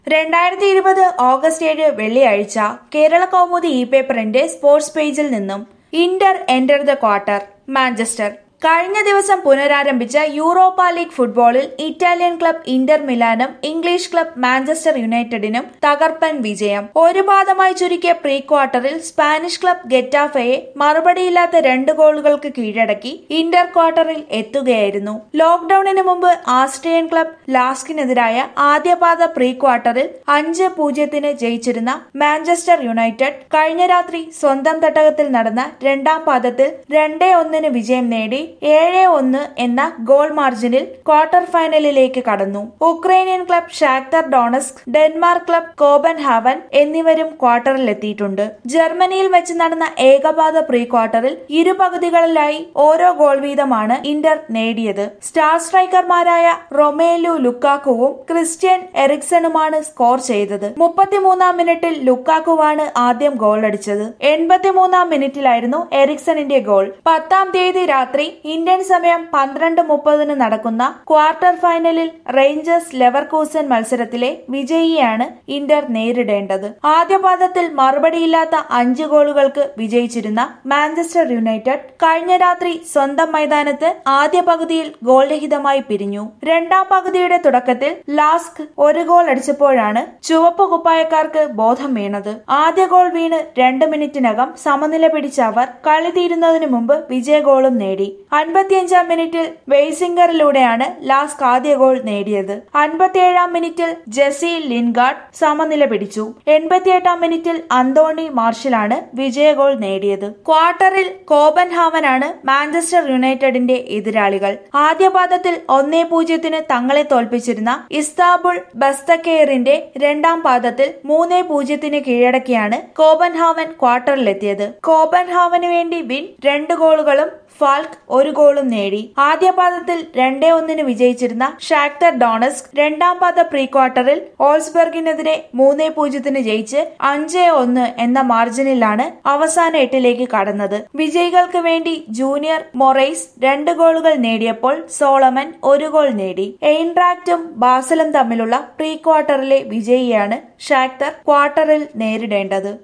രണ്ടായിരത്തി ഇരുപത് ഓഗസ്റ്റ് ഏഴ് വെള്ളിയാഴ്ച കേരള കൗമുദി ഇ പേപ്പറിന്റെ സ്പോർട്സ് പേജിൽ നിന്നും inter enter the quarter Manchester കഴിഞ്ഞ ദിവസം പുനരാരംഭിച്ച യൂറോപ്പ ലീഗ് ഫുട്ബോളിൽ ഇറ്റാലിയൻ ക്ലബ് ഇന്റർ മിലാനും ഇംഗ്ലീഷ് ക്ലബ് മാഞ്ചസ്റ്റർ യുണൈറ്റഡിനും തകർപ്പൻ വിജയം ഒരു പാദമായി ചുരുക്കിയ പ്രീ ക്വാർട്ടറിൽ സ്പാനിഷ് ക്ലബ് ഗെറ്റാഫയെ മറുപടിയില്ലാത്ത രണ്ട് ഗോളുകൾക്ക് കീഴടക്കി ഇന്റർ ക്വാർട്ടറിൽ എത്തുകയായിരുന്നു ലോക്ഡൌണിന് മുമ്പ് ആസ്ട്രിയൻ ക്ലബ് ലാസ്കിനെതിരായ ആദ്യപാദ പ്രീ ക്വാർട്ടറിൽ അഞ്ച് പൂജ്യത്തിന് ജയിച്ചിരുന്ന മാഞ്ചസ്റ്റർ യുണൈറ്റഡ് കഴിഞ്ഞ രാത്രി സ്വന്തം തട്ടകത്തിൽ നടന്ന രണ്ടാം പാദത്തിൽ രണ്ടേ ഒന്നിന് വിജയം നേടി ഏഴ് ഒന്ന് എന്ന ഗോൾ മാർജിനിൽ ക്വാർട്ടർ ഫൈനലിലേക്ക് കടന്നു Ukrainian club Shakhtar Donetsk Denmark club Copenhagen എന്നിവരും ക്വാർട്ടറിലെത്തിയിട്ടുണ്ട് ജർമ്മനിയിൽ വെച്ച് നടന്ന ഏകപാദ പ്രീ ക്വാർട്ടറിൽ ഇരു പകുതികളിലായി ഓരോ ഗോൾ വീതമാണ് ഇന്റർ നേടിയത് സ്റ്റാർ സ്ട്രൈക്കർമാരായ റൊമേലു ലുക്കാക്കുവും ക്രിസ്ത്യൻ എറിക്സണുമാണ് സ്കോർ ചെയ്തത് മുപ്പത്തിമൂന്നാം മിനിറ്റിൽ ലുക്കാക്കുവാണ് ആദ്യം ഗോൾ അടിച്ചത് എൺപത്തിമൂന്നാം മിനിറ്റിലായിരുന്നു എറിക്സണിന്റെ ഗോൾ പത്താം തീയതി രാത്രി ഇന്ത്യൻ സമയം പന്ത്രണ്ട് മുപ്പതിന് നടക്കുന്ന ക്വാർട്ടർ ഫൈനലിൽ റേഞ്ചേഴ്സ് ലെവർകൂസൻ മത്സരത്തിലെ വിജയിയാണ് ഇന്റർ നേരിടേണ്ടത് ആദ്യ പാദത്തിൽ മറുപടിയില്ലാത്ത അഞ്ച് ഗോളുകൾക്ക് വിജയിച്ചിരുന്ന മാഞ്ചസ്റ്റർ യുണൈറ്റഡ് കഴിഞ്ഞ രാത്രി സ്വന്തം മൈതാനത്ത് ആദ്യ പകുതിയിൽ ഗോൾ രഹിതമായി പിരിഞ്ഞു രണ്ടാം പകുതിയുടെ തുടക്കത്തിൽ ലാസ്ക് ഒരു ഗോൾ അടിച്ചപ്പോഴാണ് ചുവപ്പ് കുപ്പായക്കാർക്ക് ബോധം വീണത് ആദ്യ ഗോൾ വീണ് രണ്ട് മിനിറ്റിനകം സമനില പിടിച്ച അവർ കളി തീരുന്നതിന് മുമ്പ് വിജയ ഗോളും നേടി അൻപത്തിയഞ്ചാം മിനിറ്റിൽ വെയ്സിംഗറിലൂടെയാണ് ലാസ്ക് ആദ്യ ഗോൾ നേടിയത് അൻപത്തിയേഴാം മിനിറ്റിൽ ജെസി ലിൻഗാർഡ് സമനില പിടിച്ചു എൺപത്തിയെട്ടാം മിനിറ്റിൽ അന്തോണി മാർഷലാണ് വിജയ ഗോൾ നേടിയത് ക്വാർട്ടറിൽ കോബൻഹാവനാണ് മാഞ്ചസ്റ്റർ യുണൈറ്റഡിന്റെ എതിരാളികൾ ആദ്യ പാദത്തിൽ ഒന്നേ പൂജ്യത്തിന് തങ്ങളെ തോൽപ്പിച്ചിരുന്ന ഇസ്താബുൾ ബസ്തക്കെയറിന്റെ രണ്ടാം പാദത്തിൽ മൂന്നേ പൂജ്യത്തിന് കീഴടക്കിയാണ് കോബൻഹാവൻ ക്വാർട്ടറിലെത്തിയത് കോബൻഹാവന് വേണ്ടി വിൻ രണ്ട് ഗോളുകളും ഫാൽക്ക് ഒരു ഗോളും നേടി ആദ്യ പാദത്തിൽ രണ്ടേ ഒന്നിന് വിജയിച്ചിരുന്ന ഷാക്തർ ഡോണസ്ക് രണ്ടാം പാദ പ്രീ ക്വാർട്ടറിൽ ഓൾസ്ബർഗിനെതിരെ മൂന്നേ പൂജ്യത്തിന് ജയിച്ച് അഞ്ചേ ഒന്ന് എന്ന മാർജിനിലാണ് അവസാന എട്ടിലേക്ക് കടന്നത് വിജയികൾക്ക് വേണ്ടി ജൂനിയർ മൊറൈസ് രണ്ട് ഗോളുകൾ നേടിയപ്പോൾ സോളമൻ ഒരു ഗോൾ നേടി എയിൻട്രാക്റ്റും ബാസലും തമ്മിലുള്ള പ്രീ ക്വാർട്ടറിലെ വിജയിയാണ് ഷാക്തർ ക്വാർട്ടറിൽ നേരിടേണ്ടത്